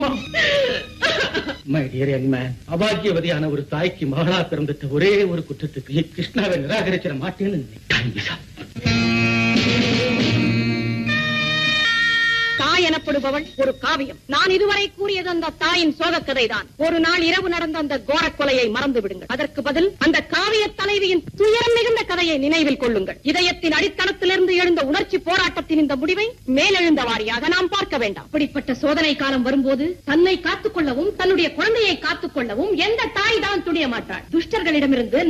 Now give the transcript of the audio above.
My dear young man அபாக்கியவதியான ஒரு தாய்க்கு மகளா பிறந்துட்ட ஒரே ஒரு குற்றத்துக்கு கிருஷ்ணாவை நிராகரிச்சிட மாட்டேன்னு நினைக்கிறேன் விசா. தாய் எனப்படுபவள் ஒரு காவியம் நான் இதுவரை கூறியது அந்த தாயின் சோகக் கதைதான் ஒரு நாள் இரவு நடந்த அந்த கோரக் கொலையை மறந்து விடுங்கள் அதற்கு பதில் அந்த காவிய தலைவியின் துயரம் மிகுந்த கதையை நினைவில் கொள்ளுங்கள் இதயத்தின் அடித்தளத்திலிருந்து எழுந்த உணர்ச்சி போராட்டத்தின் இந்த முடிவை மேலெழுந்த வாரியாக நாம் பார்க்க வேண்டாம் அப்படிப்பட்ட சோதனை காலம் வரும்போது தன்னை காத்துக் கொள்ளவும் தன்னுடைய குழந்தையை காத்துக் கொள்ளவும் எந்த தாய் தான் துணிய மாட்டாள் துஷ்டர்களிடமிருந்து